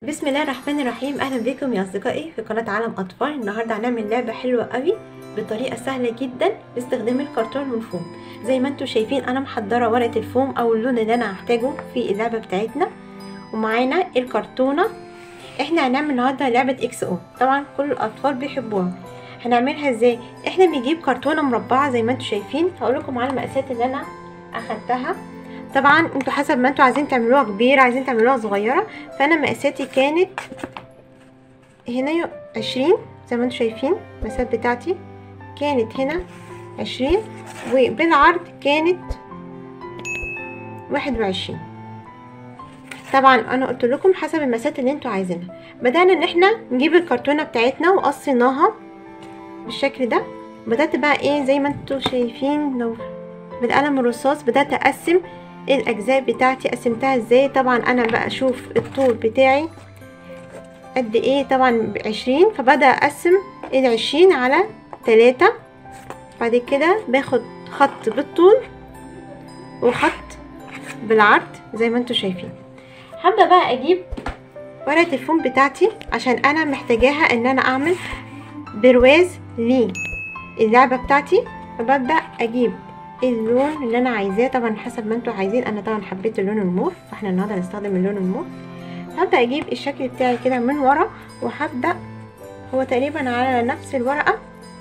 بسم الله الرحمن الرحيم اهلا بكم يا اصدقائي في قناه عالم اطفال النهارده هنعمل لعبه حلوه قوي بطريقه سهله جدا باستخدام الكرتون والفوم زي ما انتم شايفين انا محضره ورقه الفوم او اللون اللي انا هحتاجه في اللعبه بتاعتنا ومعانا الكرتونه احنا هنعمل النهارده لعبه اكس او طبعا كل الاطفال بيحبوها هنعملها ازاي احنا بنجيب كرتونه مربعه زي ما انتم شايفين هقول لكم على المقاسات اللي انا اخدتها طبعا انتوا حسب ما انتوا عايزين تعملوها كبيره عايزين تعملوها صغيره فانا مقاساتي كانت هنا عشرين زي ما انتوا شايفين المقاسات بتاعتي كانت هنا عشرين وبالعرض كانت واحد وعشرين طبعا انا قلت لكم حسب المقاسات اللي انتوا عايزينها بدأنا ان احنا نجيب الكرتونة بتاعتنا وقصيناها بالشكل ده بدأت بقى ايه زي ما انتوا شايفين لو بالقلم الرصاص بدأت اقسم الاجزاء بتاعتي قسمتها ازاي طبعا انا بقى اشوف الطول بتاعي قد ايه طبعا بعشرين فبدأ اقسم العشرين على تلاتة بعد كده باخد خط بالطول وخط بالعرض زي ما انتوا شايفين هبدأ بقى اجيب ورقة الفوم بتاعتي عشان انا محتاجاها ان انا اعمل برواز للعبة بتاعتي فببدأ اجيب اللون اللي انا عايزاه طبعا حسب ما انتوا عايزين انا طبعا حبيت اللون الموف فاحنا النهارده هنستخدم اللون الموف هبدا اجيب الشكل بتاعي كده من ورا وهبدا هو تقريبا على نفس الورقه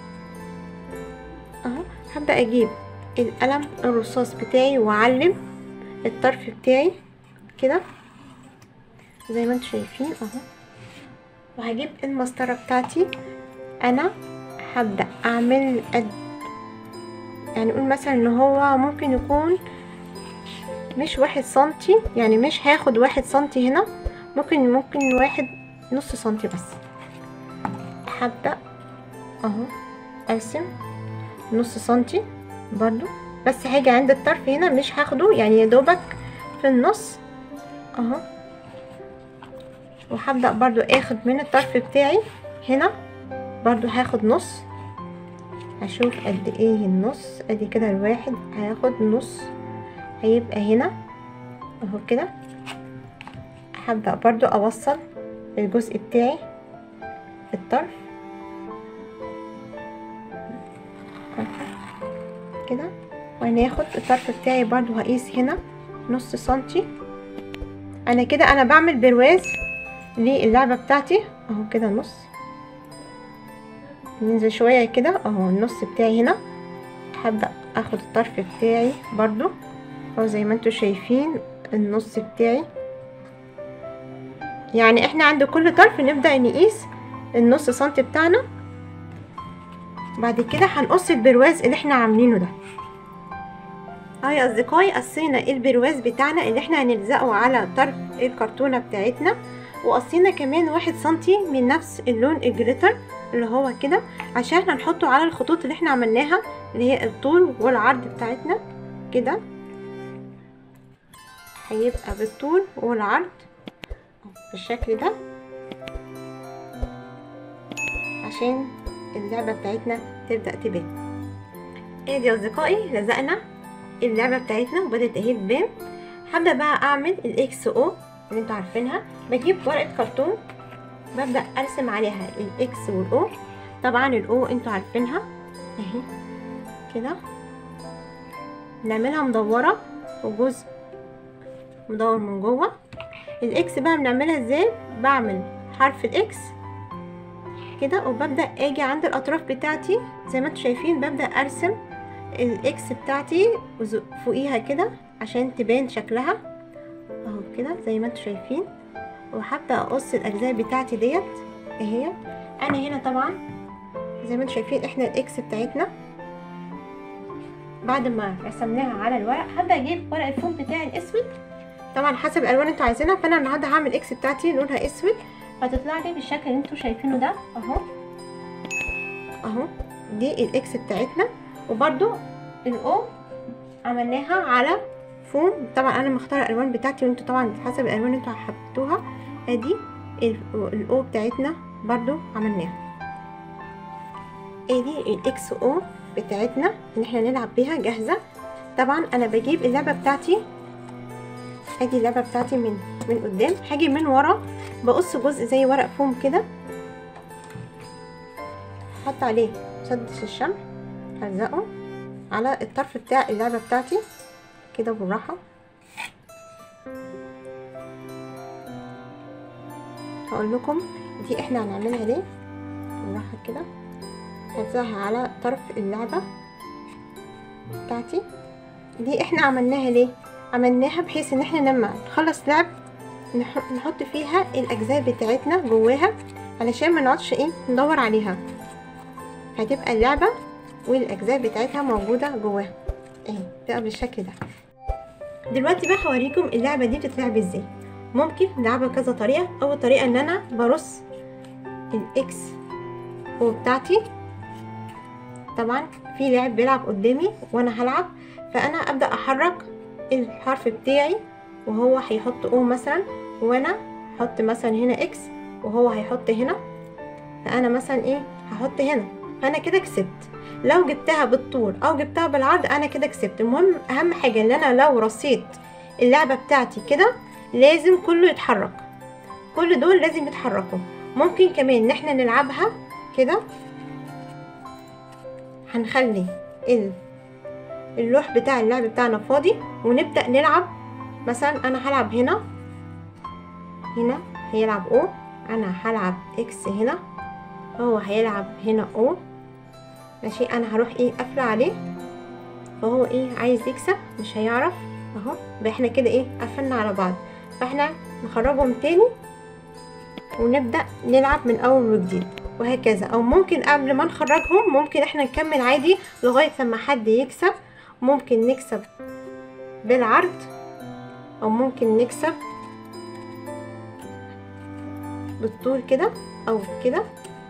اهو هبدا اجيب القلم الرصاص بتاعي واعلم الطرف بتاعي كده زي ما انتوا شايفين اهو وهجيب المسطره بتاعتي انا هبدا اعمل قد يعني نقول مثلا ان هو ممكن يكون مش واحد سنتي يعني مش هاخد واحد سنتي هنا ممكن ممكن واحد نص سنتي بس هبدأ اهو ارسم نص سنتي برضو بس هاجي عند الطرف هنا مش هاخده يعني يدوبك في النص اهو وهبدأ برضو اخد من الطرف بتاعي هنا برضو هاخد نص هشوف قد ايه النص ادي كده الواحد هياخد نص هيبقى هنا اهو كده هبدأ برضو اوصل الجزء بتاعي الطرف كده وهناخد الطرف بتاعي برضو هقيس هنا نص سنتي انا كده انا بعمل برواز للعبة بتاعتي اهو كده نص ننزل شوية كده اهو النص بتاعي هنا هبدأ اخد الطرف بتاعي برضو اهو زي ما انتوا شايفين النص بتاعي يعني احنا عند كل طرف نبدأ نقيس النص سنتي بتاعنا بعد كده هنقص البرواز اللي احنا عاملينه ده اه يا اصدقائي قصينا البرواز بتاعنا اللي احنا هنلزقه على طرف الكرتونة بتاعتنا وقصينا كمان واحد سنتي من نفس اللون الجليتر اللي هو كده عشان هنحطه على الخطوط اللي احنا عملناها اللي هي الطول والعرض بتاعتنا كده هيبقى بالطول والعرض بالشكل ده عشان اللعبة بتاعتنا تبدأ تبان ادي يا اصدقائي لزقنا اللعبة بتاعتنا وبدأت اهي تبان هبدأ بقى اعمل الاكس او اللي انتوا عارفينها بجيب ورقة كرتون ببدأ ارسم عليها الاكس والاو طبعا الاو انتوا عارفينها اهي كده نعملها مدورة وجزء مدور من جوه الاكس بقى بنعملها ازاي بعمل حرف الاكس كده وببدأ اجي عند الاطراف بتاعتي زي ما انتوا شايفين ببدأ ارسم الاكس بتاعتي فوقيها كده عشان تبان شكلها اهو كده زي ما انتوا شايفين وهبدا اقص الاجزاء بتاعتي ديت اهي انا هنا طبعا زي ما انتم شايفين احنا الاكس بتاعتنا بعد ما رسمناها على الورق هبدا اجيب ورق الفوم بتاعي الاسود طبعا حسب الالوان انتوا عايزينها فانا النهارده هعمل اكس بتاعتي لونها اسود هتطلع لي بالشكل اللي انتوا شايفينه ده اهو اهو دي الاكس بتاعتنا وبرده الاو عملناها على فوم طبعا انا مختاره الالوان بتاعتي وانتوا طبعا حسب الالوان اللي انتوا حبيتوها ادي الاو بتاعتنا برضو عملناها ادي الاكس او بتاعتنا اللي احنا نلعب بيها جاهزه طبعا انا بجيب اللعبه بتاعتي ادي اللعبه بتاعتي من من قدام هاجي من ورا بقص جزء زي ورق فوم كده احط عليه مسدس الشمع هلزقه على الطرف بتاع اللعبه بتاعتي كده بالراحه هقول لكم دي احنا هنعملها ليه بالراحه كده هلزقها على طرف اللعبه بتاعتي دي احنا عملناها ليه عملناها بحيث ان احنا لما نخلص لعب نحط فيها الاجزاء بتاعتنا جواها علشان ما نقعدش ايه ندور عليها هتبقى اللعبه والاجزاء بتاعتها موجوده جواها اهي تبقى بالشكل ده دلوقتي بقى هوريكم اللعبه دي بتتلعب ازاي ممكن نلعبها كذا طريقه اول طريقه ان انا برص الاكس هو بتاعتي طبعا في لاعب بيلعب قدامي وانا هلعب فانا ابدا احرك الحرف بتاعي وهو هيحط او مثلا وانا هحط مثلا هنا اكس وهو هيحط هنا فانا مثلا ايه هحط هنا فانا كده كسبت لو جبتها بالطول او جبتها بالعرض انا كده كسبت المهم اهم حاجه ان انا لو رصيت اللعبه بتاعتي كده لازم كله يتحرك كل دول لازم يتحركوا ممكن كمان ان احنا نلعبها كده هنخلي اللوح بتاع اللعب بتاعنا فاضي ونبدأ نلعب مثلا انا هلعب هنا هنا هيلعب او انا هلعب اكس هنا هو هيلعب هنا او ماشي انا هروح ايه قافله عليه فهو ايه عايز يكسب مش هيعرف اهو احنا كده ايه قفلنا على بعض فاحنا نخرجهم تاني ونبدأ نلعب من اول وجديد وهكذا او ممكن قبل ما نخرجهم ممكن احنا نكمل عادي لغاية لما حد يكسب ممكن نكسب بالعرض او ممكن نكسب بالطول كده او كده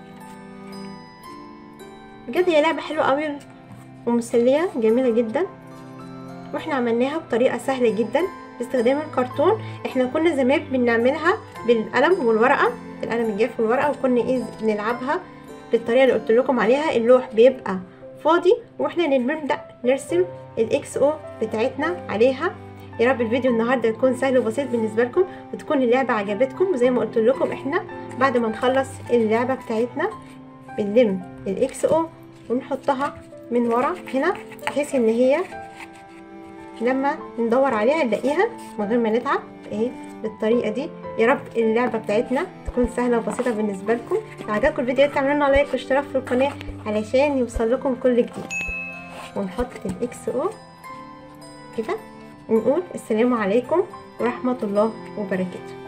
بجد هي لعبة حلوة قوي ومسلية جميلة جدا واحنا عملناها بطريقة سهلة جدا باستخدام الكرتون احنا كنا زمان بنعملها بالقلم والورقة القلم الجاف والورقة وكنا ايه نلعبها بالطريقة اللي قلت لكم عليها اللوح بيبقى فاضي واحنا نبدأ نرسم الاكس او بتاعتنا عليها يا رب الفيديو النهارده يكون سهل وبسيط بالنسبه لكم وتكون اللعبه عجبتكم وزي ما قلت لكم احنا بعد ما نخلص اللعبه بتاعتنا بنلم الاكس او ونحطها من ورا هنا بحيث ان هي لما ندور عليها نلاقيها من غير ما نتعب اهي بالطريقه دي يا رب اللعبه بتاعتنا تكون سهله وبسيطه بالنسبه لكم لو عجبكم الفيديو تعملوا لنا لايك واشتراك في القناه علشان يوصل لكم كل جديد ونحط الاكس او كده ونقول السلام عليكم ورحمه الله وبركاته